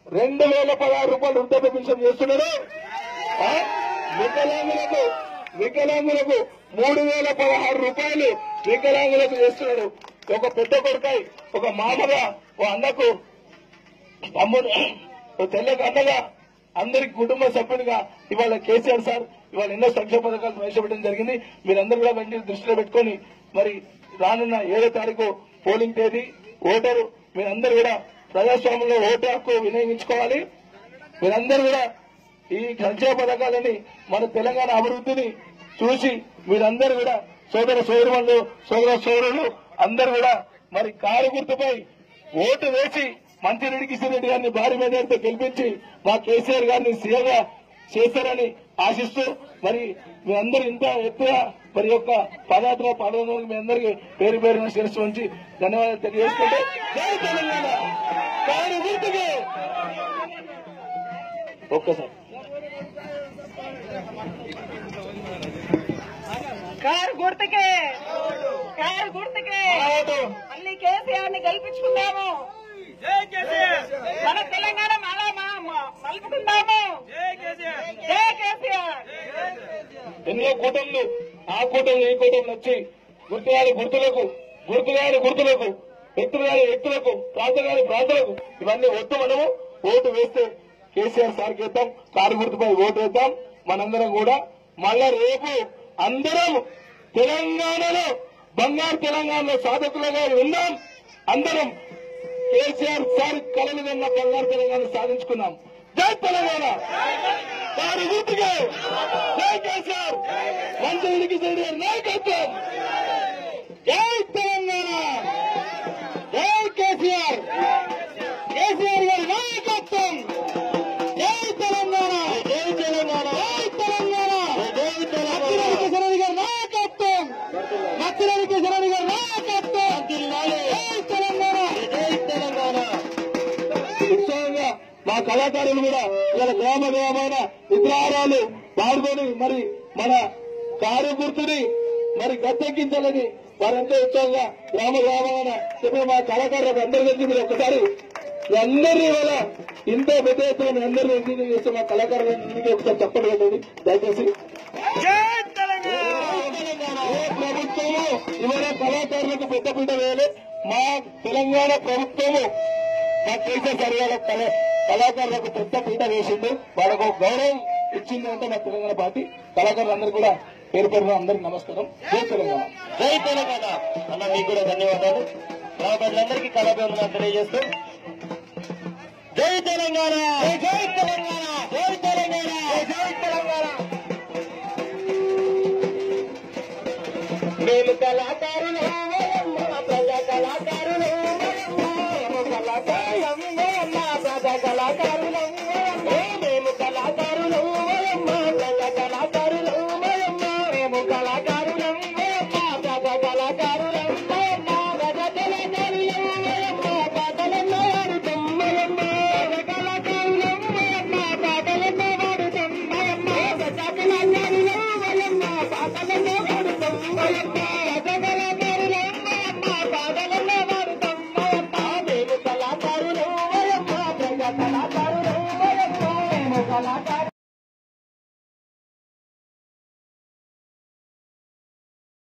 రెండు వేల పదహారు రూపాయలు వృద్ధాప్య పెన్షన్ చేస్తున్నాడు ఆ? వికలాంగులకు వికలాంగులకు మూడు వేల పదహారు రూపాయలు వికలాంగులకు చేస్తున్నాడు ఒక పెద్ద కొడుకై ఒక మామగా ఓ అన్నకు తమ్ముడు ఓ చెల్లెకు అన్నగా అందరి కుటుంబ సభ్యునిగా ఇవాళ కేసీఆర్ సార్ ఇవాళ ఎన్నో సంక్షేమ పథకాలు ప్రవేశపెట్టడం జరిగింది మీరందరూ కూడా వెంటనే దృష్టిలో పెట్టుకొని మరి రానున్న ఏడో తారీఖు పోలింగ్ తేదీ ఓటరు మీరందరూ కూడా ప్రజాస్వామ్యంలో ఓటు హక్కు వినియోగించుకోవాలి మీరందరూ కూడా ఈ సంక్షేమ పథకాలని మన తెలంగాణ అభివృద్ధిని చూసి మీరందరూ కూడా సోదర సోదరులు సోదర సోదరులు అందరూ కూడా మరి కారు గుర్తుపై ఓటు వేసి మంచిరెడ్డి కిషన్ రెడ్డి గారిని భారీ మెజార్టీతో గెలిపించి మా కేసీఆర్ గారిని సీఎంగా చేస్తారని ఆశిస్తూ మరి మీరందరూ ఇంత ఎత్తుగా మరి యొక్క పదయాత్ర పాల్గొన్నందుకు మీ అందరికీ పేరు పేరున శిరస్సు ఉంచి ధన్యవాదాలు తెలియజేసుకుంటే జై తెలంగాణ కారు గుర్తుకే ఒక్కసారి కారు గుర్తుకే కారు గుర్తుకే ఓటు మళ్ళీ కేసీఆర్ ని గెలిపించుకుందాము మన తెలంగాణ మళ్ళా మా- మా- మలుపుకుందాము జై కేసీఆర్ ఎన్నో కూటములు ఆ కూటములు ఈ కూటములు వచ్చి గుర్తుగాని గుర్తులకు గుర్తుగాని గుర్తులకు వ్యక్తులుగాని వ్యక్తులకు ప్రాంతగాని ప్రాంతాలకు ఇవన్నీ వద్దు మనము ఓటు వేస్తే కేసీఆర్ సార్ వేద్దాం కారు గుర్తుపై ఓటు వేద్దాం మనందరం కూడా మళ్ళా రేపు అందరం తెలంగాణలో బంగారు తెలంగాణలో సాధకులుగా ఉందాం అందరం కేసీఆర్ సార్ కలలు కన్న బంగారు తెలంగాణ సాధించుకున్నాం జై తెలంగాణ వారి గుర్తుగా జై కేసీఆర్ మంత్రికి చెడు నాయకత్వం జై తెలంగాణ జై కేసీఆర్ కేసీఆర్ గారి నాయకత్వం జై తెలంగాణ జై తెలంగాణ జై తెలంగాణ జై తెలంగాణ కిషన్ గారి నాయకత్వం మత్తిరెడ్డి కిషన్ గారి నాయకత్వం జై తెలంగాణ జై తెలంగాణ ఉత్సాహంగా మా కళాకారులు కూడా ఇలా గ్రామ గ్రామాన విగ్రహారాలు పాల్గొని మరి మన కారు గుర్తుని మరి గట్టెక్కించాలని వారంతా ఉత్సాహంగా గ్రామ గ్రామాన చెప్పిన మా కళాకారులకు అందరి కలిసి మీరు ఒకసారి అందరినీ వల్ల ఇంత పెద్ద ఎత్తున మీ అందరినీ ఎంజాయ్ చేస్తే మా కళాకారులందరికీ ఒకసారి చెప్పండి కదండి దయచేసి ఏ ప్రభుత్వము ఇవాళ కళాకారులకు పెద్దపీట వేయలే మా తెలంగాణ ప్రభుత్వము మా కేసీఆర్ సరిగాల కళ కళాకారులకు పెద్ద పీట వేసింది వాళ్ళకు ఒక గౌరవం ఇచ్చింది అంటే మా తెలంగాణ పార్టీ కళాకారులందరూ కూడా పేరు పేరున అందరికీ నమస్కారం జై తెలంగాణ జై తెలంగాణ అన్న మీకు కూడా ధన్యవాదాలు రాబడులందరికీ కళాభివందనాలు తెలియజేస్తూ జై తెలంగాణ జై తెలంగాణ జై తెలంగాణ జై తెలంగాణ మేము కళాకారులు మా ప్రజా కళాకారులు మేము కళాకారులం మా ప్రజా కళాకారులం మేము కళాకారులు మా ప్రజా కళాకారులు మేము కళాకారులం మా ప్రజా కళాకారులం మా ప్రజా కళాకారులం మా పాటలను వాడుతాం మా కళాకారులం మా పాటలను వాడుతాం మా ప్రజా కళాకారులం మా పాటలను వాడుతాం మా ప్రజా కళాకారులం మా పాటలను వాడుతాం మేము కళాకారులు మా ప్రజా కళాకారులు మేము కళాకారులు